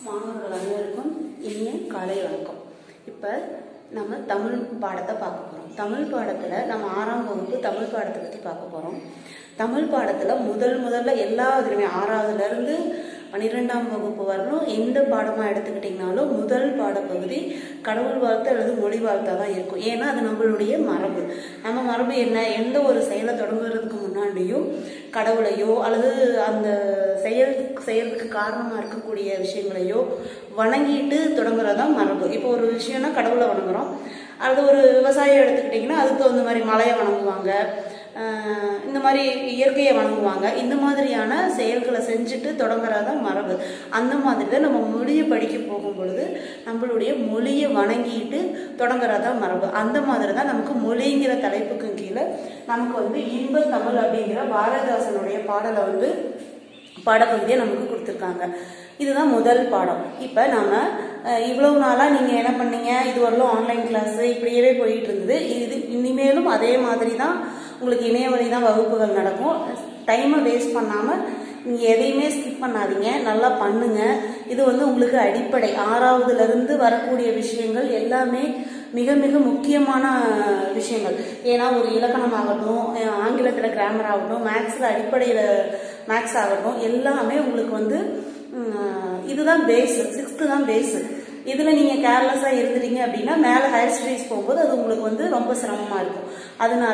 மாணவர்கள் அனைவருக்கும் இனிய காலை வணக்கம் இப்போ நம்ம தமிழ் பாடத்தை பார்க்க போகிறோம் தமிழ் பாடத்தில் நம்ம ஆறாம் வகுப்பு தமிழ் பாடத்தை பற்றி பார்க்க போகிறோம் தமிழ் பாடத்தில் முதல் முதல்ல எல்லா இதுலையுமே ஆறாவதுலேருந்து பன்னிரெண்டாம் வகுப்பு வரலும் எந்த பாடமாக எடுத்துக்கிட்டிங்கனாலும் முதல் பாடப்பகுதி கடவுள் வாழ்த்து அல்லது மொழி வாழ்த்தா தான் இருக்கும் ஏன்னா அது நம்மளுடைய மரபு நம்ம மரபு என்ன எந்த ஒரு செயலை தொடங்குறதுக்கு முன்னாடியும் கடவுளையோ அல்லது அந்த செயல் செயலுக்கு காரணமாக இருக்கக்கூடிய விஷயங்களையோ வணங்கிட்டு தொடங்குறது தான் மரபு இப்போ ஒரு விஷயம்னா கடவுளை வணங்குறோம் அல்லது ஒரு விவசாயம் எடுத்துக்கிட்டிங்கன்னா அதுக்கு தகுந்த மாதிரி மலையை வணங்குவாங்க ஆஹ் இந்த மாதிரி இயற்கையை வணங்குவாங்க இந்த மாதிரியான செயல்களை செஞ்சுட்டு தொடங்குறது தான் மரபு அந்த மாதிரி தான் நம்ம மொழியை படிக்க போகும் பொழுது நம்மளுடைய மொழியை வணங்கிட்டு தொடங்குறது தான் மரபு அந்த மாதிரி தான் நமக்கு மொழிங்கிற தலைப்புக்கு கீழே நமக்கு வந்து இன்ப தமிழ் அப்படிங்கிற பாரதிதாசனுடைய பாடலை வந்து பாடப்பகுதியை நமக்கு கொடுத்துருக்காங்க இதுதான் முதல் பாடம் இப்போ நாம அஹ், இவ்வளவு நாளாக நீங்கள் என்ன பண்ணீங்க இது வரலும் ஆன்லைன் கிளாஸ் இப்படியே போயிட்டு இருந்தது இது இனிமேலும் அதே மாதிரி தான் உங்களுக்கு இணைய வழி தான் வகுப்புகள் நடக்கும் டைமை வேஸ்ட் பண்ணாமல் நீங்கள் எதையுமே ஸ்கிப் பண்ணாதீங்க நல்லா பண்ணுங்க இது வந்து உங்களுக்கு அடிப்படை ஆறாவதுலேருந்து வரக்கூடிய விஷயங்கள் எல்லாமே மிக மிக முக்கியமான விஷயங்கள் ஏன்னா ஒரு இலக்கணம் ஆகட்டும் அஹ் ஆங்கிலத்தில் கிராமர் ஆகட்டும் மேக்ஸில் அடிப்படையில் மேக்ஸ் ஆகட்டும் எல்லாமே உங்களுக்கு வந்து உம், இதுதான் பேஸ் சிக்ஸ்த்து தான் பேஸ் இதில் நீங்கள் கேர்லெஸ்ஸாக இருந்துட்டீங்க அப்படின்னா மேலே ஹையர் ஸ்டடீஸ் போகும்போது அது உங்களுக்கு வந்து ரொம்ப சிரமமாக இருக்கும் அதனால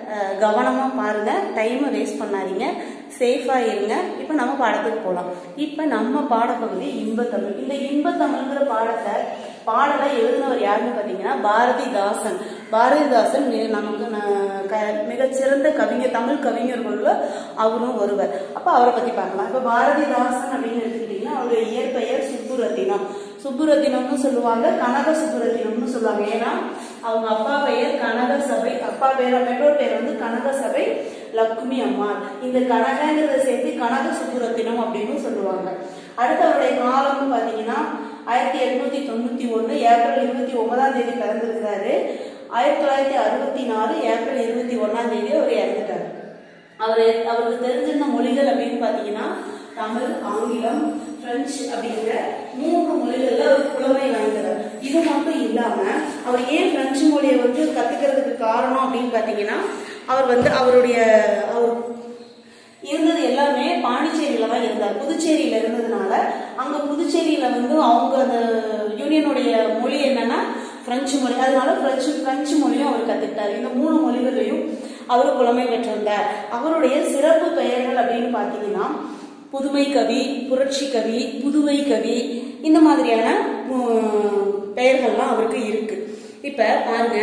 கவனமாக பாருங்கள் டைமை வேஸ்ட் பண்ணாதீங்க சேஃபாக இருங்க இப்போ நம்ம பாடத்துக்கு போகலாம் இப்போ நம்ம பாடப்பகுதி இன்பத்தமிழ் இந்த இன்பத்தமிழ்ங்கிற பாடத்தை பாடலை எழுதினவர் யாருன்னு பார்த்தீங்கன்னா பாரதிதாசன் பாரதிதாசன் மி- நமக்கு ந- க- மிகச்சிறந்த கவிஞர் தமிழ் கவிஞர்களுள்ள அவரும் ஒருவர் அப்போ அவரை பற்றி பார்க்கலாம் இப்போ பாரதிதாசன் அப்படின்னு எடுத்துக்கிட்டிங்கன்னா அவருடைய இயற்பெயர் சுப்புரத்தினம் சுப்புரத்தினம்னு சொல்லுவாங்க கனக சுப்புரத்தினம்னு சொல்லுவாங்க ஏன்னா அவங்க அப்பா பெயர் கனக சபை அப்பா பேர் பெற்றோர் பேர் வந்து கனக சபை லக்ஷ்மி அம்மாள் இந்த கனகங்கிறத சேர்த்து கனக சுப்புரத்தினம் அப்படின்னு சொல்லுவாங்க அடுத்து அவருடைய காலம்னு பார்த்தீங்கன்னா ஆயிரத்தி எட்நூத்தி தொண்ணூத்தி ஒன்று ஏப்ரல் இருபத்தி ஒன்பதாம் தேதி பிறந்திருக்கிறாரு ஆயிரத்தி தொள்ளாயிரத்தி அறுபத்தி நாலு ஏப்ரல் இருபத்தி ஒன்னாம் தேதி அவர் இறந்துட்டாரு அவர் அவருக்கு தெரிஞ்சிருந்த மொழிகள் அப்படின்னு பார்த்தீங்கன்னா தமிழ் ஆங்கிலம் பிரெஞ்சு அப்படிங்கிற மூன்று மொழிகள்ல அவர் புலமை வாய்ந்தவர் இது மட்டும் இல்லாம அவர் ஏன் பிரெஞ்சு மொழியை வந்து கத்துக்கிறதுக்கு காரணம் அப்படின்னு பார்த்தீங்கன்னா அவர் வந்து அவருடைய அவர் இருந்தது எல்லாமே பாண்டிச்சேரியில தான் இருந்தார் புதுச்சேரியில இருந்ததுனால அங்க புதுச்சேரியில வந்து அவங்க அந்த யூனியனுடைய மொழி என்னன்னா பிரெஞ்சு மொழி அதனால பிரெஞ்சு பிரெஞ்சு மொழியும் அவர் கத்துக்கிட்டார் இந்த மூணு மொழிகளையும் அவர் புலமை பெற்றிருந்தார் அவருடைய சிறப்பு பெயர்கள் அப்படின்னு பார்த்தீங்கன்னா புதுமை கவி புரட்சி கவி புதுவை கவி இந்த மாதிரியான உம், பெயர்கள்லாம் அவருக்கு இருக்கு இப்ப பாருங்க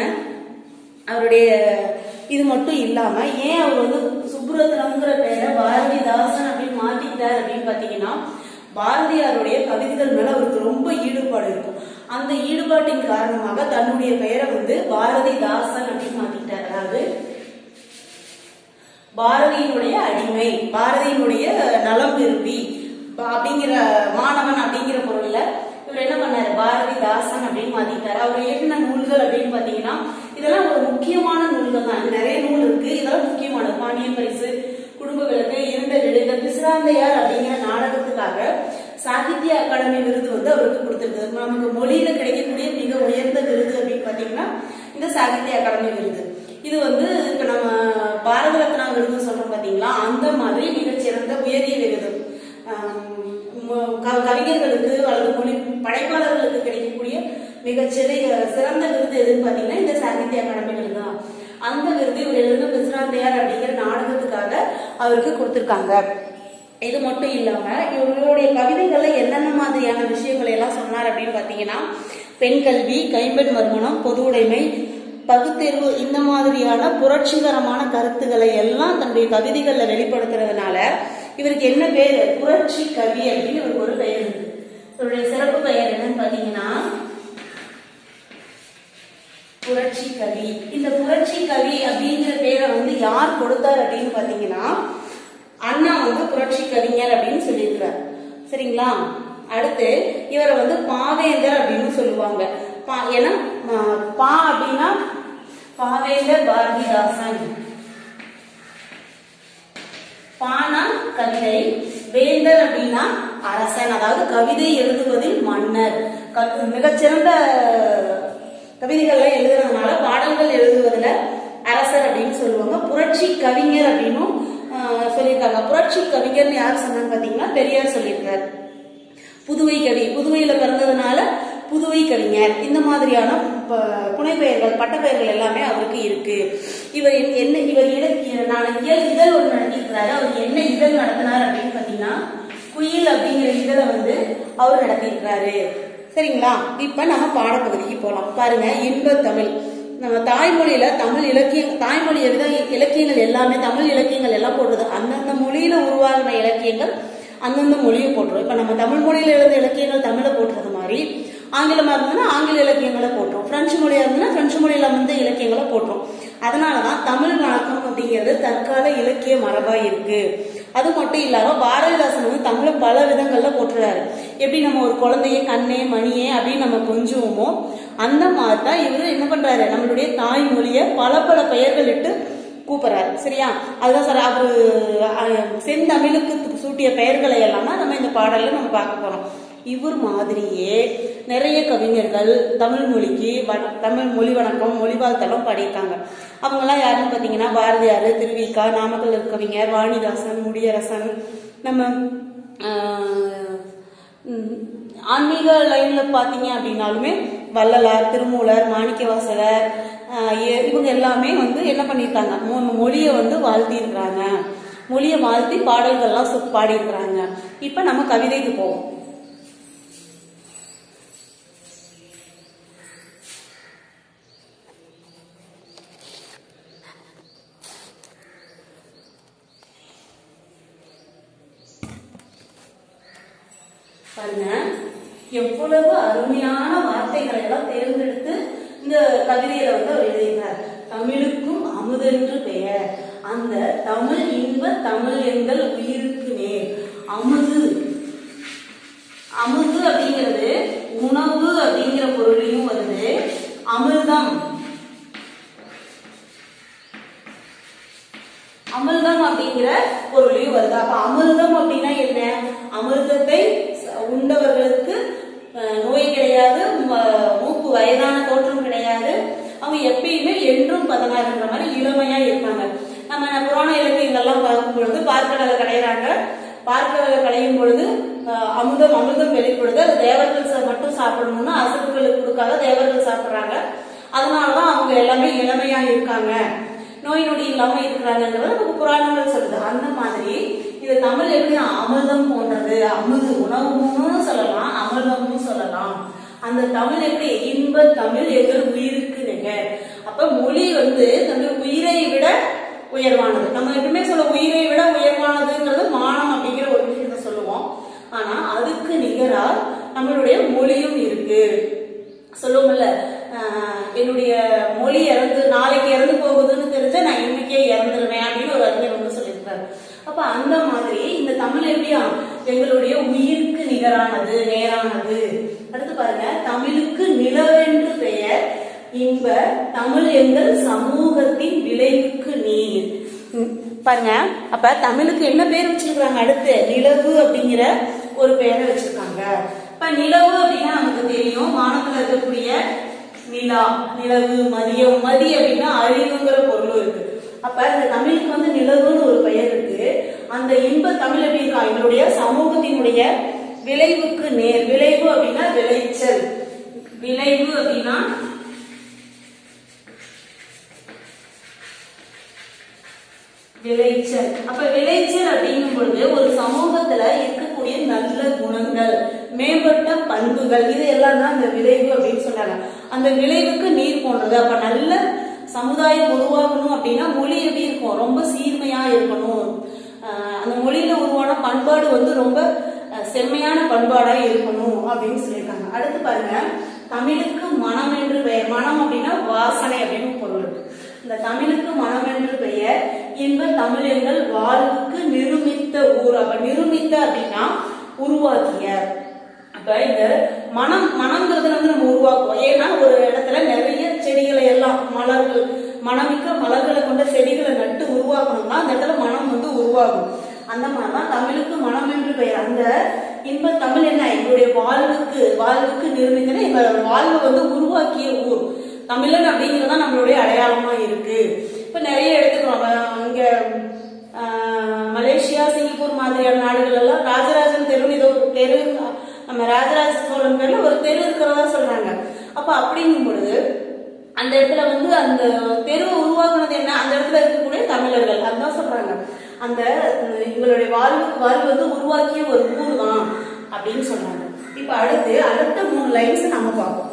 அவருடைய இது மட்டும் இல்லாம ஏன் அவர் வந்து சுப்ரத்னம்ங்கிற பேரை பாரதிதாசன் அப்படின்னு மாத்திக்கிட்டார் அப்படின்னு பாத்தீங்கன்னா பாரதியாருடைய கவிதைகள் மேல அவருக்கு ரொம்ப ஈடுபாடு இருக்கும் அந்த ஈடுபாட்டின் காரணமாக தன்னுடைய பெயரை வந்து பாரதிதாசன் அப்படின்னு மாத்திக்கிட்டார் அதாவது பாரதியினுடைய அடிமை பாரதியினுடைய நலம் விரும்பி ப- அப்படிங்கிற மாணவன் அப்படிங்கிற பொருள்ல இவர் என்ன பண்ணாரு பாரதிதாசன் அப்படின்னு மாத்திட்டாரு அவர் எழுதின நூல்கள் அப்படின்னு பாத்தீங்கன்னா இதெல்லாம் ஒரு முக்கியமான நூல்கள் தான் இது நிறைய நூல் இருக்கு இதெல்லாம் முக்கியமானது பாண்டியன் பரிசு குடும்ப விளக்கு இருண்ட வீடு இந்த பிசிராந்தையார் அப்படிங்கிற நாடகத்துக்காக சாகித்ய அகாடமி விருது வந்து அவருக்கு கொடுத்திருக்கு நமக்கு மொழியில கிடைக்கக்கூடிய மிக உயர்ந்த விருது அப்படின்னு பாத்தீங்கன்னா இந்த சாகித்ய அகாடமி விருது இது வந்து இப்ப நம்ம பாரத ரத்னா விருது சொல்றோம் பாத்தீங்களா அந்த மாதிரி மிகச்சிறந்த உயரிய விருது ஆம், ம- க- கவிஞர்களுக்கு அல்லது மொழி படைப்பாளர்களுக்கு கிடைக்கக்கூடிய மிகச்சிறிய சிறந்த விருது எதுன்னு பாத்தீங்கன்னா இந்த சாகித்ய அகாடமி விருது தான் அந்த விருது இவர் எழுதின பிசிராந்தையார் அப்படிங்கிற நாடகத்துக்காக அவருக்கு கொடுத்திருக்காங்க இது மட்டும் இல்லாம இவர்களுடைய கவிதைகள்ல என்னென்ன மாதிரியான விஷயங்களை எல்லாம் சொன்னார் அப்படின்னு பாத்தீங்கன்னா பெண் கல்வி கைம்பெண் மறுமணம் பொது உடைமை பகுத்தேர்வு இந்த மாதிரியான புரட்சிகரமான கருத்துக்களை எல்லாம் தன்னுடைய கவிதைகள்ல வெளிப்படுத்துறதுனால இவருக்கு என்ன பேரு புரட்சி கவி அப்படின்னு இவருக்கு ஒரு பெயர் இருக்கு இவருடைய சிறப்பு பெயர் என்னன்னு பாத்தீங்கன்னா புரட்சி கவி இந்த புரட்சி கவி அப்படிங்கிற பேரை வந்து யார் கொடுத்தார் அப்படின்னு பாத்தீங்கன்னா அண்ணா வந்து புரட்சி கவிஞர் அப்படின்னு சொல்லியிருக்கிறார் சரிங்களா அடுத்து இவரை வந்து பாவேந்தர் அப்படின்னு சொல்லுவாங்க பா ஏன்னா ஆ, பா அப்படின்னா பாவேந்தர் பாரதிதாசன் பானா கவிதை வேந்தர் அப்படின்னா அரசன் அதாவது கவிதை எழுதுவதில் மன்னர் க- மிகச்சிறந்த கவிதைகள்லாம் எழுதுறதுனால பாடல்கள் எழுதுவதுல அரசர் அப்படின்னு சொல்லுவாங்க புரட்சி கவிஞர் அப்படின்னும் ஆஹ், சொல்லியிருக்காங்க புரட்சி கவிஞர்னு யார் சொன்னாங்க பாத்தீங்கன்னா பெரியார் சொல்லியிருக்காரு புதுவை கவி புதுவையில பிறந்ததுனால புதுவை கவிஞர் இந்த மாதிரியான ப- புனைப்பெயர்கள் பட்டப்பெயர்கள் எல்லாமே அவருக்கு இருக்கு இவர் என்ன- என்ன இவர் இலக்கிய நான் இயல் இதழ் ஒன்று நடத்தியிருக்கிறாரு அவர் என்ன இதழ் நடத்தினார் அப்படின்னு பாத்தீங்கன்னா குயில் அப்படிங்கிற இதழை வந்து அவர் நடத்தியிருக்கிறாரு சரிங்களா இப்ப நம்ம பாடப்பகுதிக்கு போலாம் பாருங்க இன்ப தமிழ் நம்ம தாய்மொழியில தமிழ் இலக்கிய தாய்மொழி எழுத இலக்கியங்கள் எல்லாமே தமிழ் இலக்கியங்கள் எல்லாம் போடுறது அந்தந்த மொழியில உருவாகின இலக்கியங்கள் அந்தந்த மொழியை போட்டுரும் இப்ப நம்ம தமிழ் மொழியில எழுத இலக்கியங்கள் தமிழை போட்டுறது மாதிரி ஆங்கிலமா இருந்ததுன்னா ஆங்கில இலக்கியங்களை போட்டுரும் பிரெஞ்சு மொழியா இருந்ததுன்னா பிரெஞ்சு மொழியில வந்து இலக்கியங்களை போட்டுரும் அதனாலதான் தமிழ் வணக்கம் அப்படிங்கிறது தற்கால இலக்கிய மரபா இருக்கு அது மட்டும் இல்லாம பாரதிதாசன் வந்து தமிழை பல விதங்கள்ல போட்டுறாரு எப்படி நம்ம ஒரு குழந்தைய கண்ணே மணியே அப்படின்னு நம்ம கொஞ்சுவோமோ அந்த மாதிரி தான் இவரு என்ன பண்றாரு நம்மளுடைய தாய்மொழியை பல பல பெயர்கள் இட்டு கூப்பிடுறாரு சரியா அதுதான் சார் அவரு அஹ், செந்தமிழுக்கு சூட்டிய பெயர்களை எல்லாம் தான் நம்ம இந்த பாடல்ல நம்ம பார்க்க போறோம் இவர் மாதிரியே நிறைய கவிஞர்கள் தமிழ் மொழிக்கு வ- தமிழ் மொழி வணக்கம் மொழிவாழ்த்தலம் பாடியிருக்காங்க அவங்கெல்லாம் யாருன்னு பார்த்தீங்கன்னா பாரதியார் திருவிக்கா நாமக்கல் கவிஞர் வாணிதாசன் முடியரசன் நம்ம ஆஹ், ம், ஆன்மீக லைன்ல பாத்தீங்க அப்படின்னாலுமே வள்ளலார் திருமூலர் மாணிக்கவாசகர் ஆஹ் இ- இவங்க எல்லாமே வந்து என்ன பண்ணியிருக்காங்க மொ- மொழியை வந்து வாழ்த்தி இருக்கிறாங்க மொழியை வாழ்த்தி பாடல்கள்லாம் சொ- பாடியிருக்கிறாங்க இப்ப நம்ம கவிதைக்கு போவோம் பாருங்க எவ்வளவு அருமையான வார்த்தைகளை எல்லாம் தேர்ந்தெடுத்து இந்த கவிதையில வந்து அவர் எழுதியிருக்கார் தமிழுக்கும் அமுதென்று பெயர் அந்த தமிழ் இன்ப தமிழ் எங்கள் உயிருக்கு நேர் அமுது அமுது அப்படிங்கிறது உணவு அப்படிங்கிற பொருளையும் வருது அமிர்தம் அமிர்தம் அப்படிங்கிற பொருளையும் வருது அப்ப அமிர்தம் அப்படின்னா என்ன அமிர்தத்தை ச- உண்டவர்களுக்கு அஹ், நோய் கிடையாது ம- மூக்கு வயதான தோற்றம் கிடையாது அவங்க எப்பயுமே என்றும் பதினாறுன்ற மாதிரி இளமையா இருப்பாங்க நம்ம புராண இலக்கியங்கள்லாம் பார்க்கும் பொழுது பார்க்கடலை கடையிறாங்க பார்க்கடலை கடையும் பொழுது அஹ், அமுதம் அமிர்தம் வெளிப்படுது அது தேவர்கள் ச- மட்டும் சாப்பிடணும்னு அசுரர்களுக்கு கொடுக்காத தேவர்கள் சாப்பிடுறாங்க அதனாலதான் அவங்க எல்லாமே இளமையா இருக்காங்க நோய் நொடி இல்லாம இருக்கிறாங்கிறத நமக்கு புராணங்கள் சொல்லுது அந்த மாதிரி இது தமிழ் எப்படி அமிர்தம் போன்றது அமுது உணவுன்னு சொல்லலாம் அமிர்தம்னு சொல்லலாம் அந்த தமிழ் எப்படி இன்ப தமிழ் எங்கள் உயிருக்கு நிகர் அப்ப மொழி வந்து தமிழ் உயிரை விட உயர்வானது நம்ம எப்பவுமே சொல்ல உயிரை விட உயர்வானதுங்கிறது மானம் அப்படிங்கிற ஒரு விஷயத்த சொல்லுவோம் ஆனா அதுக்கு நிகரா நம்மளுடைய மொழியும் இருக்கு சொல்லுவோம்ல ஆஹ் என்னுடைய மொழி இறந்து நாளைக்கு இறந்து போகுதுன்னு தெரிஞ்சா நான் இன்னைக்கே இறந்துருவேன் அப்படின்னு ஒரு அறிஞர் வந்து சொல்லியிருக்காரு அப்ப அந்த மாதிரி இந்த தமிழ் எப்படியா எங்களுடைய உயிருக்கு நிகரானது நேரானது அடுத்து பாருங்க தமிழுக்கு நிலவென்று பெயர் இன்ப தமிழ் எங்கள் சமூகத்தின் விளைவுக்கு நீர் ம், பாருங்க அப்ப தமிழுக்கு என்ன பேர் வச்சிருக்காங்க அடுத்து நிலவு அப்படிங்கிற ஒரு பெயரை வச்சிருக்காங்க இப்ப நிலவு அப்படின்னா நமக்கு தெரியும் வானத்துல இருக்கக்கூடிய நிலா நிலவு மதியம் மதி அப்படின்னா அழிவுங்கிற பொருளும் இருக்கு அப்ப இந்த தமிழுக்கு வந்து நிலவுன்னு ஒரு பெயர் இருக்கு அந்த இன்ப தமிழ் எப்படி இருக்கா எங்களுடைய சமூகத்தினுடைய விளைவுக்கு நேர் விளைவு அப்படின்னா விளைச்சல் விளைவு அப்படின்னா விளைச்சல் அப்ப விளைச்சல் அப்படிங்கும் பொழுது ஒரு சமூகத்துல இருக்கக்கூடிய நல்ல குணங்கள் மேம்பட்ட பண்புகள் இது எல்லாம் தான் அந்த விளைவு அப்படின்னு சொன்னாங்க அந்த விளைவுக்கு நீர் போன்றது அப்ப நல்ல சமுதாயம் உருவாகணும் அப்படின்னா மொழி எப்படி இருக்கும் ரொம்ப சீர்மையா இருக்கணும் ஆஹ் அந்த மொழியில உருவான பண்பாடு வந்து ரொம்ப அஹ், செம்மையான பண்பாடா இருக்கணும் அப்படின்னு சொல்லியிருக்காங்க அடுத்து பாருங்க தமிழுக்கு மனம் என்று பெயர் மனம் அப்படின்னா வாசனை அப்படின்னு பொருள் இருக்கு இந்த தமிழுக்கு மனம் என்று பெயர் இன்ப தமிழ் எங்கள் வாழ்வுக்கு நிருமித்த ஊர் அப்ப நிருமித்த அப்படின்னா உருவாக்கிய அப்ப இந்த மனம் மனம்ங்கிறது வந்து நம்ம உருவாக்குவோம் ஏன்னா ஒரு இடத்துல நிறைய செடிகளை எல்லாம் மலர்கள் மனமிக்க மலர்களை கொண்ட செடிகளை நட்டு உருவாக்கணும்னா அந்த இடத்துல மனம் வந்து உருவாகும் அந்த மாதிரிதான் தமிழுக்கு மனம் என்று பெயர் அந்த இன்ப தமிழ் என்ன எங்களுடைய வாழ்வுக்கு வாழ்வுக்கு நிரூபித்தன எங்க வாழ்வை வந்து உருவாக்கிய ஊர் தமிழன் அப்படிங்கிறது தான் நம்மளுடைய அடையாளமா இருக்கு இப்ப நிறைய எடுத்துக்கிறோம் அஹ் இங்க ஆஹ், மலேசியா சிங்கப்பூர் மாதிரியான நாடுகள் எல்லாம் ராஜராஜன் தெரு ஏதோ ஒரு தெரு நம்ம ராஜராஜ சோழன் பேர்ல ஒரு தெரு இருக்கிறதா சொல்றாங்க அப்ப அப்படிங்கும் பொழுது அந்த இடத்துல வந்து அந்த தெருவை உருவாக்குனது என்ன அந்த இடத்துல இருக்கக்கூடிய தமிழர்கள் அதான் சொல்றாங்க அந்த அஹ், எங்களுடைய வாழ்வுக்கு வாழ்வு வந்து உருவாக்கிய ஒரு ஊர் தான் அப்படின்னு சொல்றாங்க இப்ப அடுத்து அடுத்த மூணு லைன்ஸ் நம்ம பார்ப்போம்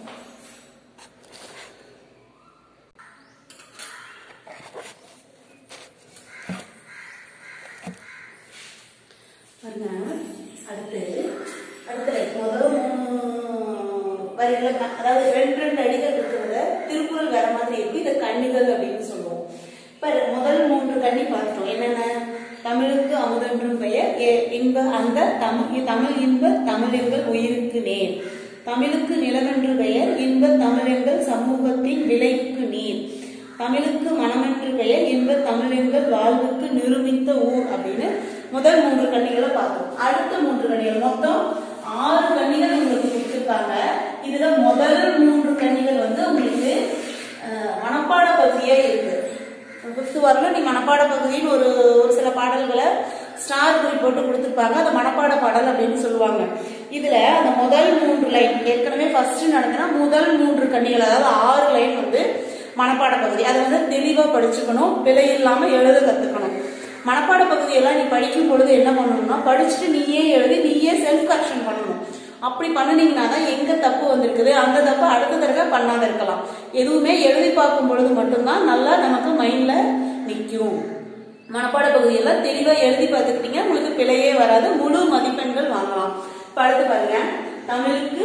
பாருங்க அடுத்து அடுத்த line. முதல் மூணு வரிகளை க- அதாவது ரெண்டு ரெண்டு அடிகள் இருக்கிறத திருக்குறள் வேற மாதிரி இருக்கு இதை கண்ணிகள் அப்படின்னு சொல்லுவோம் இப்ப முதல் மூன்று கண்ணி பார்த்துட்டோம் என்னென்ன தமிழுக்கு அமுதென்றும் பெயர் ஏ- இன்ப அந்த தமிழ் தமிழ் இன்ப தமிழெங்கள் உயிருக்கு நேர் தமிழுக்கு நிலமென்று பெயர் இன்ப தமிழெங்கள் சமூகத்தின் விளைவுக்கு நீர் தமிழுக்கு மனமென்று பெயர் இன்ப தமிழெங்கள் வாழ்வுக்கு நிரூபித்த ஊர் அப்படின்னு முதல் மூன்று கண்ணிகளை பார்த்தோம் அடுத்த மூன்று கண்ணிகள் மொத்தம் ஆறு கண்ணிகள் உங்களுக்கு கொடுத்துருக்காங்க இதுல முதல் மூன்று கண்ணிகள் வந்து உங்களுக்கு அஹ், மனப்பாட பகுதியா இருக்கு ஃபிஃப்த் வரல நீ மனப்பாட பகுதின்னு ஒரு ஒரு சில பாடல்களை ஸ்டார் குறி போட்டு கொடுத்துருப்பாங்க அந்த மனப்பாட பாடல் அப்படின்னு சொல்லுவாங்க இதுல அந்த முதல் மூன்று லைன் ஏற்கனவே ஃபர்ஸ்ட் நடத்தினா முதல் மூன்று கண்ணிகள் அதாவது ஆறு லைன் வந்து மனப்பாட பகுதி அதை வந்து தெளிவா படிச்சுக்கணும் பிழை இல்லாம எழுத கத்துக்கணும் மனப்பாட பகுதியெல்லாம் நீ படிக்கும் பொழுது என்ன பண்ணணும்னா படிச்சுட்டு நீயே எழுதி நீயே செல்ஃப் கரெக்ஷன் பண்ணணும் அப்படி பண்ணுனீங்கன்னா தான் எங்க தப்பு வந்திருக்குது அந்த தப்பு அடுத்த தடவை பண்ணாத இருக்கலாம் எதுவுமே எழுதி பார்க்கும் பொழுது மட்டும்தான் நல்லா நமக்கு மைண்ட்ல நிற்கும் மனப்பாட பகுதியெல்லாம் தெளிவா எழுதி பார்த்துக்கிட்டீங்க உங்களுக்கு பிழையே வராது முழு மதிப்பெண்கள் வாங்கலாம் இப்ப அடுத்து பாருங்க தமிழுக்கு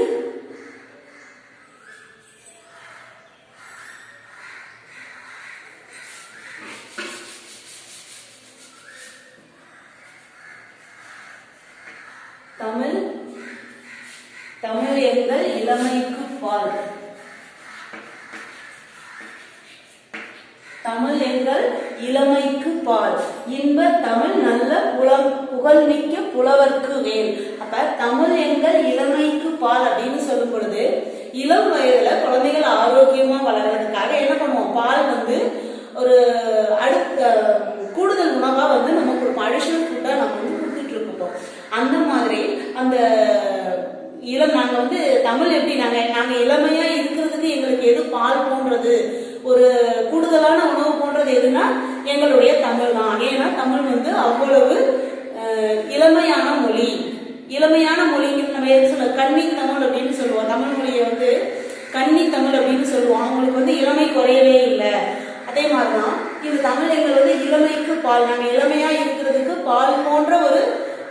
தமிழ் தமிழ் எங்கள் இளமைக்கு பால் தமிழ் எங்கள் இளமைக்கு பால் இன்ப தமிழ் நல்ல புலம் புகழ்மிக்க புலவர்க்கு வேல் அப்ப தமிழ் எங்கள் இளமைக்கு பால் அப்படின்னு சொல்லும் பொழுது இளம் வயதுல குழந்தைகள் ஆரோக்கியமா வளர்றதுக்காக என்ன பண்ணுவோம் பால் வந்து ஒரு அடுத்த கூடுதல் உணவா வந்து நம்ம கொடுப்போம் அடிஷனல் ஃபுட்டா நம்ம வந்து கொடுத்துட்டு இருக்கோம் அந்த மாதிரி அந்த இளம் நாங்க வந்து தமிழ் எப்படி நாங்க நாங்க இளமையா இருக்கிறதுக்கு எங்களுக்கு எது பால் போன்றது ஒரு கூடுதலான உணவு போன்றது எதுனா எங்களுடைய தமிழ் தான் ஏன்னா தமிழ் வந்து அவ்வளவு அஹ், இளமையான மொழி இளமையான மொழிங்கிறது நம்ம எது சொல்ல கன்னி தமிழ் அப்படின்னு சொல்லுவோம் தமிழ் மொழியை வந்து கன்னி தமிழ் அப்படின்னு சொல்லுவோம் அவங்களுக்கு வந்து இளமை குறையவே இல்லை அதே மாதிரிதான் இந்த தமிழ் எங்கள் வந்து இளமைக்கு பால் நாங்க இளமையா இருக்கிறதுக்கு பால் போன்ற ஒரு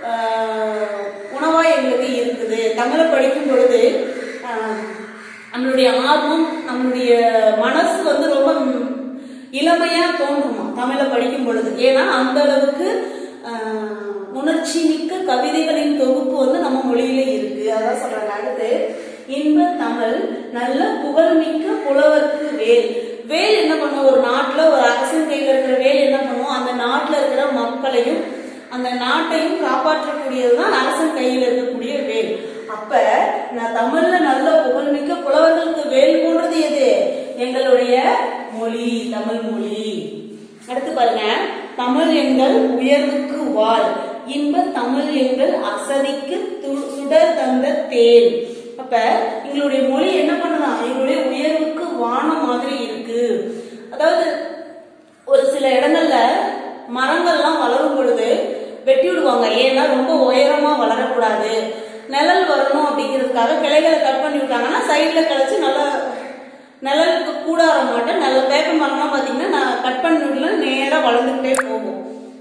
ஆஹ், உணவா எங்களுக்கு இருக்குது தமிழை படிக்கும் பொழுது ஆஹ், நம்மளுடைய ஆர்வம் நம்மளுடைய மனசு வந்து ரொம்ப ம், இளமையா தோன்றுமா தமிழை படிக்கும் பொழுது ஏன்னா அந்த அளவுக்கு ஆஹ், உணர்ச்சி மிக்க கவிதைகளின் தொகுப்பு வந்து நம்ம மொழியில இருக்கு அதான் சொல்றாங்க அடுத்து இன்ப தமிழ் நல்ல புகழ்மிக்க புலவர்க்கு வேல் வேல் என்ன பண்ணும் ஒரு நாட்டுல ஒரு அரசன் கையில இருக்கிற வேல் என்ன பண்ணும் அந்த நாட்டுல இருக்கிற மக்களையும் அந்த நாட்டையும் காப்பாற்றக்கூடியதுதான் அரசன் கையில் இருக்கக்கூடிய வேல் அப்ப நான் தமிழ்ல நல்ல புகழ்மிக்க புலவர்களுக்கு வேல் போன்றது எது எங்களுடைய மொழி தமிழ் மொழி அடுத்து பாருங்க தமிழ் எங்கள் உயர்வுக்கு வாள் இன்ப தமிழ் எங்கள் அசதிக்கு து- சுடர் தந்த தேன் அப்ப எங்களுடைய மொழி என்ன பண்ணுதான் எங்களுடைய உயர்வுக்கு வானம் மாதிரி இருக்கு அதாவது ஒரு சில இடங்கள்ல மரங்கள்லாம் வளரும் பொழுது வெட்டி விடுவாங்க ஏன்னா ரொம்ப உயரமா வளரக்கூடாது நிழல் வரணும் அப்படிங்கிறதுக்காக கிளைகளை கட் பண்ணி விட்டாங்கன்னா சைடுல கிளச்சு நல்லா நிழலுக்கு கூடார மாட்டேன் நல்ல வேப்ப மரம்லாம் பாத்தீங்கன்னா நான் கட் பண்ணி விடல நேரா வளர்ந்துகிட்டே போகும்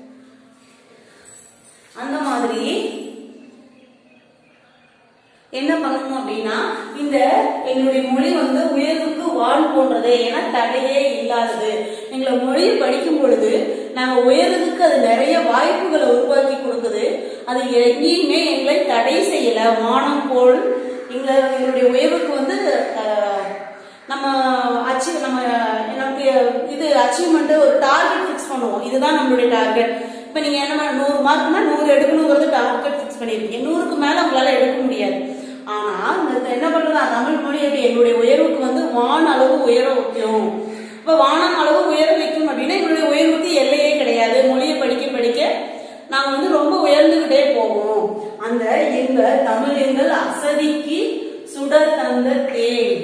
அந்த மாதிரி என்ன பண்ணணும் அப்படின்னா இந்த எங்களுடைய மொழி வந்து உயர்வுக்கு வாழ் போன்றது ஏன்னா தடையே இல்லாதது எங்களை மொழியை படிக்கும் பொழுது நாங்க உயர்றதுக்கு அது நிறைய வாய்ப்புகளை உருவாக்கி கொடுக்குது அது எங்கேயுமே எங்களை தடை செய்யல வானம் போல் எங்க எங்களுடைய உயர்வுக்கு வந்து அஹ், நம்ம அச்சீவ் நம்ம நமக்கு இது அச்சீவ்மெண்ட் ஒரு டார்கெட் ஃபிக்ஸ் பண்ணுவோம் இதுதான் நம்மளுடைய டார்கெட் இப்ப நீங்க என்ன பண்ண- நூறு மார்க்னா நூறு எடுக்கணுங்கிறது டார்கெட் ஃபிக்ஸ் பண்ணிருக்கீங்க நூறுக்கு மேல உங்களால எடுக்க முடியாது ஆனா இந்த என்ன பண்றது தமிழ் மொழி எப்படி எங்களுடைய உயர்வுக்கு வந்து வான் அளவு உயர வைக்கும் இப்ப வானம் அளவு உயர வைக்கும் அப்படின்னா எங்களுடைய உயர்வுக்கு எல்லையே கிடையாது மொழியை படிக்க படிக்க நாங்க வந்து ரொம்ப உயர்ந்துகிட்டே போவோம் அந்த எங்க தமிழ் எங்கள் அசதிக்கு சுடர் தந்த தேன்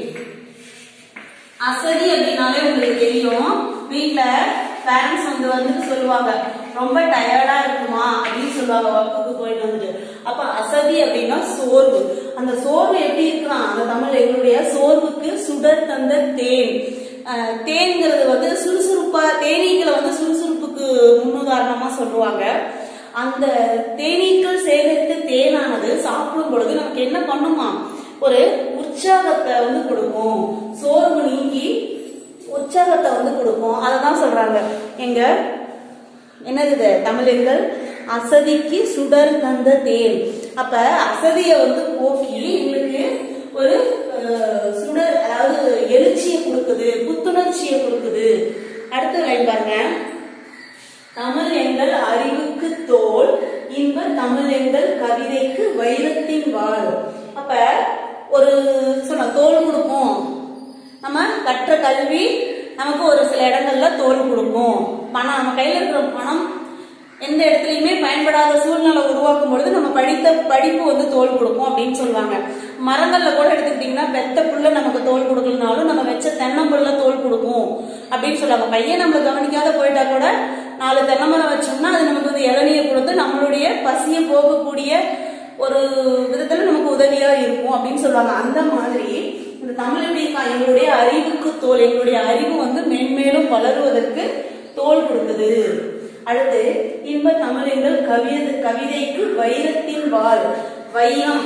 அசதி அப்படின்னாலே உங்களுக்கு தெரியும் வீட்ல பேரண்ட்ஸ் வந்து வந்துட்டு சொல்லுவாங்க ரொம்ப டயர்டா இருக்குமா அப்படின்னு சொல்லுவாங்க ஒர்க்குக்கு போயிட்டு வந்துட்டு அப்ப அசதி அப்படின்னா சோர்வு அந்த சோர்வு எப்படி இருக்கலாம் அந்த தமிழ் எங்களுடைய சோர்வுக்கு சுடர் தந்த தேன் அஹ், தேன்ங்கிறது வந்து சுறுசுறுப்பா தேனீக்களை வந்து சுறுசுறுப்புக்கு முன்னுதாரணமா சொல்லுவாங்க அந்த தேனீக்கள் சேகரித்த தேனானது சாப்பிடும் பொழுது நமக்கு என்ன பண்ணுமா ஒரு உற்சாகத்தை வந்து கொடுக்கும் சோர்வு நீங்கி உற்சாகத்தை வந்து கொடுக்கும் அதை தான் சொல்றாங்க எங்க என்னது இது தமிழர்கள் அசதிக்கு சுடர் தந்த தேன் அப்ப அசதிய வந்து போக்கி எங்களுக்கு ஒரு அஹ், சுடர் அதாவது எழுச்சியை கொடுக்குது புத்துணர்ச்சியை கொடுக்குது அடுத்த லைன் பாருங்க தமிழ் எங்கள் அறிவுக்கு தோல் இன்ப தமிழ் எங்கள் கவிதைக்கு வைரத்தின் வாழ் அப்ப ஒரு சொன்ன தோல் கொடுக்கும் நம்ம கற்ற கல்வி நமக்கு ஒரு சில இடங்கள்ல தோல் கொடுக்கும் பணம் நம்ம கையில இருக்கிற பணம் எந்த இடத்துலயுமே பயன்படாத சூழ்நிலை உருவாக்கும் பொழுது நம்ம படித்த படிப்பு வந்து தோல் கொடுக்கும் அப்படின்னு சொல்லுவாங்க மரங்கள்ல கூட எடுத்துக்கிட்டீங்கன்னா பெத்த புல்ல நமக்கு தோல் கொடுக்கலனாலும் நம்ம வச்ச தென்னம்புல்ல தோல் கொடுக்கும் அப்படின்னு சொல்லுவாங்க பையன் நம்மள கவனிக்காத போயிட்டா கூட நாலு தென்னை மரம் வச்சோம்னா அது நமக்கு வந்து இளநியை கொடுத்து நம்மளுடைய பசியை போகக்கூடிய ஒரு விதத்துல நமக்கு உதவியா இருக்கும் அப்படின்னு சொல்லுவாங்க அந்த மாதிரி இந்த தமிழ் எப்படி இருக்கா? எங்களுடைய அறிவுக்கு தோல் எங்களுடைய அறிவு வந்து மென்மேலும் வளருவதற்கு தோல் கொடுக்குது அடுத்து இன்ப தமிழங்கள் கவிதை கவிதைக்கு வைரத்தின் வாள் வைரம்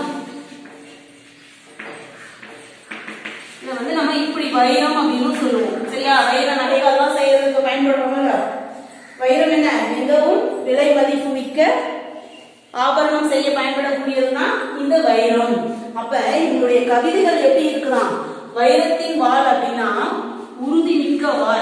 இதை வந்து நம்ம இப்படி வைரம் அப்படின்னு சொல்லுவோம் சரியா வைர நகைகள்லாம் செய்யறதுக்கு பயன்படுறோம்ல வைரம் என்ன மிகவும் விலை மதிப்பு மிக்க ஆபரணம் செய்ய பயன்படக்கூடியதுதான் இந்த வைரம் அப்ப எங்களுடைய கவிதைகள் எப்படி இருக்கலாம் வைரத்தின் வாள் அப்படின்னா உறுதி மிக்க வாள்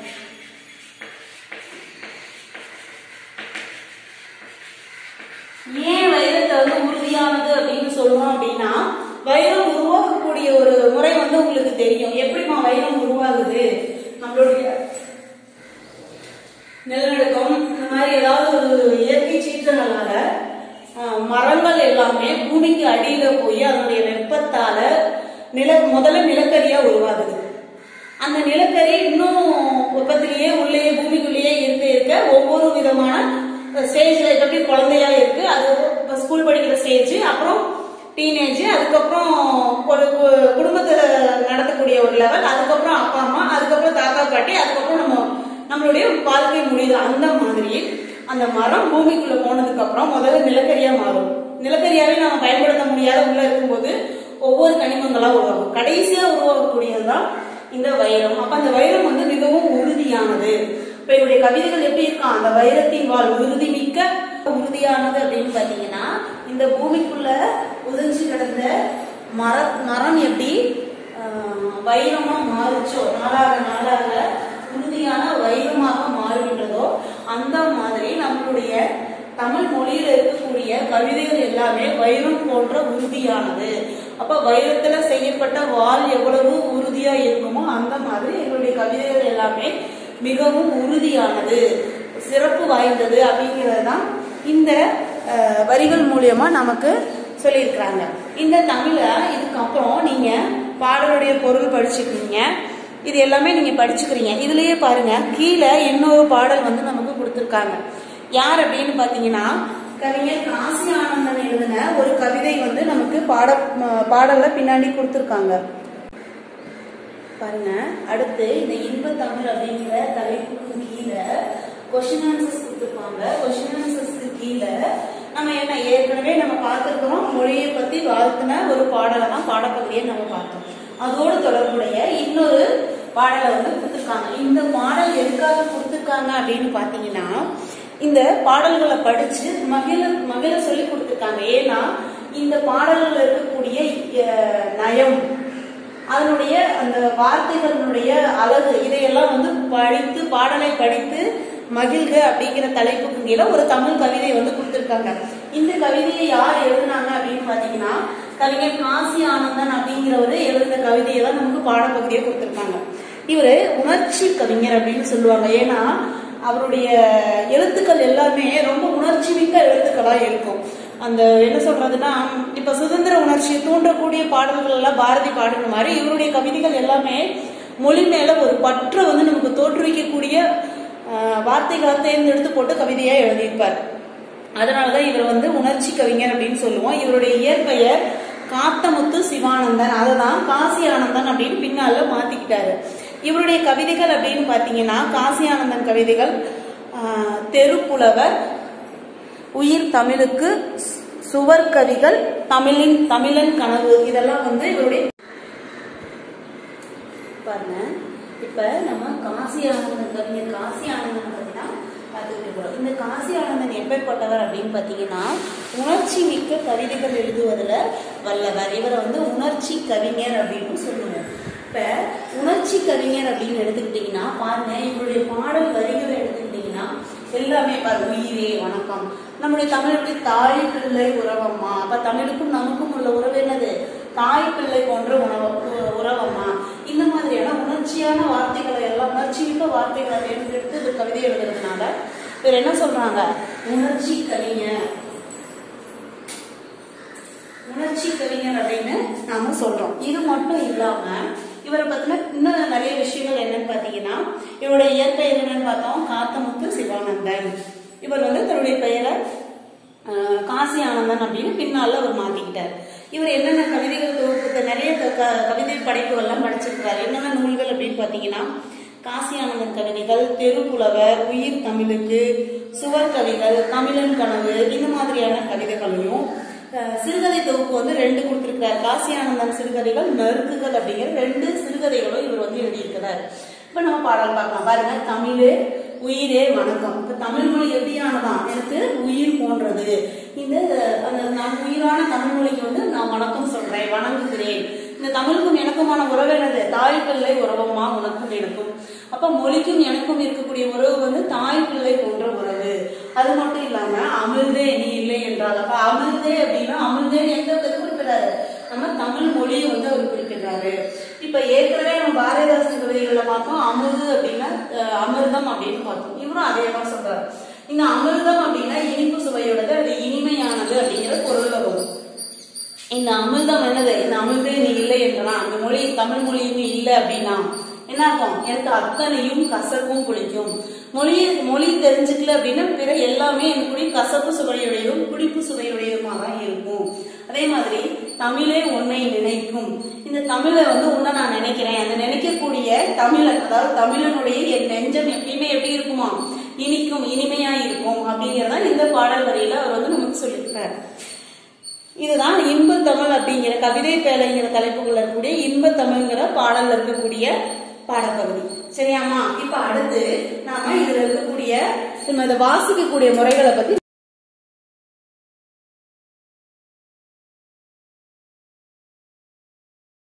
ஏன் வைரத்தை வந்து உறுதியானது அப்படின்னு சொல்றோம் அப்படின்னா வைரம் உருவாக்கக்கூடிய ஒரு முறை வந்து உங்களுக்கு தெரியும் எப்படிமா வைரம் உருவாகுது நம்மளுடைய நிலநடுக்கம் இந்த மாதிரி ஏதாவது ஒரு இயற்கை சீற்றங்களால ஆஹ், மரங்கள் எல்லாமே பூமிக்கு அடியில போய் அதனுடைய வெப்பத்தால நில முதல்ல நிலக்கரியா உருவாகுது அந்த நிலக்கரி இன்னும் வெப்பத்திலேயே உள்ளே பூமிக்குள்ளேயே இருக்க இருக்க ஒவ்வொரு விதமான ஸ்டேஜ்ல எப்படி குழந்தையா இருக்கு அது இப்ப ஸ்கூல் படிக்கிற ஸ்டேஜ் அப்புறம் டீனேஜ் அதுக்கப்புறம் ஒரு கு- குடும்பத்தை நடத்தக்கூடிய ஒரு லெவல் அதுக்கப்புறம் அப்பா அம்மா அதுக்கப்புறம் தாத்தா பாட்டி அதுக்கப்புறம் நம்ம நம்மளுடைய வாழ்க்கை முடியுது அந்த மாதிரி அந்த மரம் பூமிக்குள்ள போனதுக்கு அப்புறம் முதல்ல நிலக்கரியா மாறும் நிலக்கரியாவே நம்ம பயன்படுத்த முடியாத உள்ள இருக்கும்போது ஒவ்வொரு கனிமங்களா உருவாகும் கடைசியா உருவாகக்கூடியதுதான் இந்த வைரம் அப்ப அந்த வைரம் வந்து மிகவும் உறுதியானது இப்ப என்னுடைய கவிதைகள் எப்படி இருக்கான் அந்த வைரத்தின் வாழ் உறுதி மிக்க உறுதியானது அப்படின்னு பாத்தீங்கன்னா இந்த பூமிக்குள்ள உதிர்ச்சி கிடந்த மர மரம் எப்படி ஆஹ், வைரமா மாறுச்சோ நாளாக நாளாக உறுதியான வைரமாக மாறுகின்றதோ அந்த மாதிரி நம்மளுடைய தமிழ் மொழியில இருக்கக்கூடிய கவிதைகள் எல்லாமே வைரம் போன்ற உறுதியானது அப்ப வைரத்துல செய்யப்பட்ட வாள் எவ்வளவு உறுதியா இருக்குமோ அந்த மாதிரி எங்களுடைய கவிதைகள் எல்லாமே மிகவும் உறுதியானது சிறப்பு வாய்ந்தது அப்படிங்கிறது தான் இந்த அஹ், வரிகள் மூலியமா நமக்கு சொல்லியிருக்கிறாங்க இந்த தமிழை இதுக்கப்புறம் நீங்க பாடலுடைய பொருள் படிச்சுக்கிறீங்க இது எல்லாமே நீங்க படிச்சுக்கிறீங்க இதுலயே பாருங்க கீழே இன்னொரு பாடல் வந்து நமக்கு கொடுத்துருக்காங்க யார் அப்படின்னு பாத்தீங்கன்னா கவிஞர் காசி ஆனந்தன் எழுதின ஒரு கவிதை வந்து நமக்கு பாட ம- பாடல்ல பின்னாடி கொடுத்துருக்காங்க பாருங்க அடுத்து இந்த இன்ப தமிழ் அப்படிங்கிற தலைப்புக்கு கீழே கொஸ்டின் ஆன்சர்ஸ் கொடுத்துருப்பாங்க கொஸ்டின் ஆன்சர்ஸ்க்கு கீழே நம்ம என்ன ஏற்கனவே நம்ம பார்த்துருக்கிறோம் மொழியை பத்தி வாழ்த்தின ஒரு பாடலை தான் பாடப்பகுதியை நம்ம பார்த்தோம் அதோடு தொடர்புடைய இன்னொரு பாடலை வந்து கொடுத்துருக்காங்க இந்த பாடல் எதுக்காக கொடுத்துருக்காங்க அப்படின்னு பார்த்தீங்கன்னா இந்த பாடல்களை படிச்சு மகிழ மகிழ சொல்லி கொடுத்துருக்காங்க ஏன்னா இந்த பாடல்கள் இருக்கக்கூடிய அஹ், நயம் அதனுடைய அந்த வார்த்தைகளுடைய அழகு இதையெல்லாம் வந்து படித்து பாடலை படித்து மகிழ்க அப்படிங்கிற தலைப்புக்கு கீழே ஒரு தமிழ் கவிதை வந்து கொடுத்திருக்காங்க இந்த கவிதையை யார் எழுதுனாங்க அப்படின்னு பாத்தீங்கன்னா கவிஞர் காசி ஆனந்தன் அப்படிங்கிறவரு எழுதின கவிதையை தான் நமக்கு பாடப்பகுதியை கொடுத்திருக்காங்க இவரு உணர்ச்சி கவிஞர் அப்படின்னு சொல்லுவாங்க ஏன்னா அவருடைய எழுத்துக்கள் எல்லாமே ரொம்ப உணர்ச்சி மிக்க எழுத்துக்களா இருக்கும் அந்த என்ன சொல்றதுன்னா இப்ப சுதந்திர உணர்ச்சியை தூண்டக்கூடிய பாடல்கள் எல்லாம் பாரதி பாடுற மாதிரி இவருடைய கவிதைகள் எல்லாமே மொழி மேல ஒரு பற்றை வந்து நமக்கு தோற்றுவிக்கக்கூடிய ஆஹ், வார்த்தைகளை தேர்ந்தெடுத்து போட்டு கவிதையா எழுதியிருப்பார் அதனாலதான் இவர் வந்து உணர்ச்சி கவிஞர் அப்படின்னு சொல்லுவோம் இவருடைய இயற்பெயர் காத்தமுத்து சிவானந்தன் அதை தான் காசி ஆனந்தன் அப்படின்னு பின்னால மாத்திக்கிட்டாரு இவருடைய கவிதைகள் அப்படின்னு பாத்தீங்கன்னா காசி ஆனந்தன் கவிதைகள் ஆஹ், தெருப்புலவர் உயிர் தமிழுக்கு சு- சுவர் கவிகள் தமிழின் தமிழன் கனவு இதெல்லாம் வந்து இவருடைய பாருங்க இப்ப நம்ம காசி ஆனந்தன் கவிஞர் காசி ஆனந்தன் பத்தி தான் பார்த்துக்கிட்டு இருக்கிறோம் இந்த காசி ஆனந்தன் எப்பேற்பட்டவர் அப்படின்னு பாத்தீங்கன்னா உணர்ச்சி மிக்க கவிதைகள் எழுதுவதுல வல்லவர் இவரை வந்து உணர்ச்சி கவிஞர் அப்படின்னு சொல்லுவோம் இப்ப உணர்ச்சி கவிஞர் அப்படின்னு எடுத்துக்கிட்டீங்கன்னா பாருங்க இவருடைய பாடல் வரிகளை எடுத்துக்கிட்டீங்கன்னா எல்லாமே பாருங்க உயிரே வணக்கம் நம்முடைய தமிழுடைய தாய் பிள்ளை உறவம்மா அப்ப தமிழுக்கும் நமக்கும் உள்ள உறவு என்னது தாய் பிள்ளை போன்ற உணவு உ- உறவம்மா இந்த மாதிரியான உணர்ச்சியான வார்த்தைகளை எல்லாம் உணர்ச்சி மிக்க வார்த்தைகளை தேர்ந்தெடுத்து இந்த கவிதை எழுதுறதுனால இவர் என்ன சொல்றாங்க உணர்ச்சி கவிஞர் உணர்ச்சி கவிஞர் அப்படின்னு நாம சொல்றோம் இது மட்டும் இல்லாம இவரை பத்தின இன்னும் நிறைய விஷயங்கள் என்னன்னு பாத்தீங்கன்னா இவருடைய இயற்பெயர் என்னன்னு பார்த்தோம் காத்தமுத்து சிவானந்தன் இவர் வந்து தன்னுடைய பெயரை ஆஹ், காசி ஆனந்தன் அப்படின்னு பின்னால அவர் மாத்திக்கிட்டார் இவர் என்னென்ன கவிதைகள் தொகுப்பு நிறைய க- க- கவிதை படைப்புகள்லாம் படிச்சிருக்காரு என்னென்ன நூல்கள் அப்படின்னு பாத்தீங்கன்னா காசி ஆனந்தன் கவிதைகள் தெருப்புலவர் உயிர் தமிழுக்கு சுவர் கவிகள் தமிழன் கனவு இந்த மாதிரியான கவிதைகளையும் அஹ், சிறுகதை தொகுப்பு வந்து ரெண்டு கொடுத்திருக்கிறார் காசி ஆனந்தன் சிறுகதைகள் நறுக்குகள் அப்படிங்கிற ரெண்டு சிறுகதைகளும் இவர் வந்து எழுதியிருக்கிறார் இப்ப நம்ம பாடல் பார்க்கலாம் பாருங்க தமிழே உயிரே வணக்கம் இப்ப தமிழ் மொழி எப்படியானதான் எனக்கு உயிர் போன்றது இந்த அந்த நான் உயிரான தமிழ் மொழிக்கு வந்து நான் வணக்கம் சொல்றேன் வணங்குகிறேன் இந்த தமிழுக்கும் எனக்குமான உறவு என்னது தாய் பிள்ளை உறவம்மா உனக்கும் எனக்கும் அப்ப மொழிக்கும் எனக்கும் இருக்கக்கூடிய உறவு வந்து தாய் பிள்ளை போன்ற உறவு அது மட்டும் இல்லாம அமிர்தே நீ இல்லை என்றால் அப்ப அமிர்தே அப்படின்னா அமிர்தே எங்க குறிப்பிடாரு நம்ம தமிழ் மொழியை வந்து அவர் குறிப்பிடுறாரு இப்ப ஏற்கனவே நம்ம பாரதிதாசன் கவிதைகள்ல பார்த்தோம் அமிர்து அப்படின்னா அஹ், அமிர்தம் அப்படின்னு பார்த்தோம் இவரும் அதே தான் சொல்றாரு இந்த அமிர்தம் அப்படின்னா இனிப்பு சுவையோடது அது இனிமையானது அப்படிங்கிற பொருள்ல வரும் இந்த அமிர்தம் என்னது இந்த அமிர்தே நீ இல்லை என்றனா அந்த மொழி தமிழ் மொழி நீ இல்லை அப்படின்னா என்ன ஆகும் எனக்கு அத்தனையும் கசப்பும் பிடிக்கும் மொழி மொழி தெரிஞ்சுக்கல அப்படின்னா பிற எல்லாமே எனக்கு கசப்பு சுவையுடையதும் குடிப்பு சுவையுடையதுமா தான் இருக்கும் அதே மாதிரி தமிழே உன்னை நினைக்கும் இந்த தமிழை வந்து உன்னை நான் நினைக்கிறேன் அந்த நினைக்கக்கூடிய தமிழன் அதாவது தமிழனுடைய என் நெஞ்சம் எப்பயுமே எப்படி இருக்குமா இனிக்கும் இனிமையா இருக்கும் அப்படிங்கறத இந்த பாடல் வரியில அவர் வந்து நமக்கு சொல்லியிருக்காரு இதுதான் இன்ப தமிழ் அப்படிங்கிற கவிதை பேழைங்கிற தலைப்புக்குள்ள இருக்கக்கூடிய இன்ப தமிழ்ங்கிற பாடல்ல இருக்கக்கூடிய பாடப்பகுதி சரியாமா இப்ப அடுத்து நாம இதுல இருக்கக்கூடிய நம்ம இதை வாசிக்கக்கூடிய முறைகளை பத்தி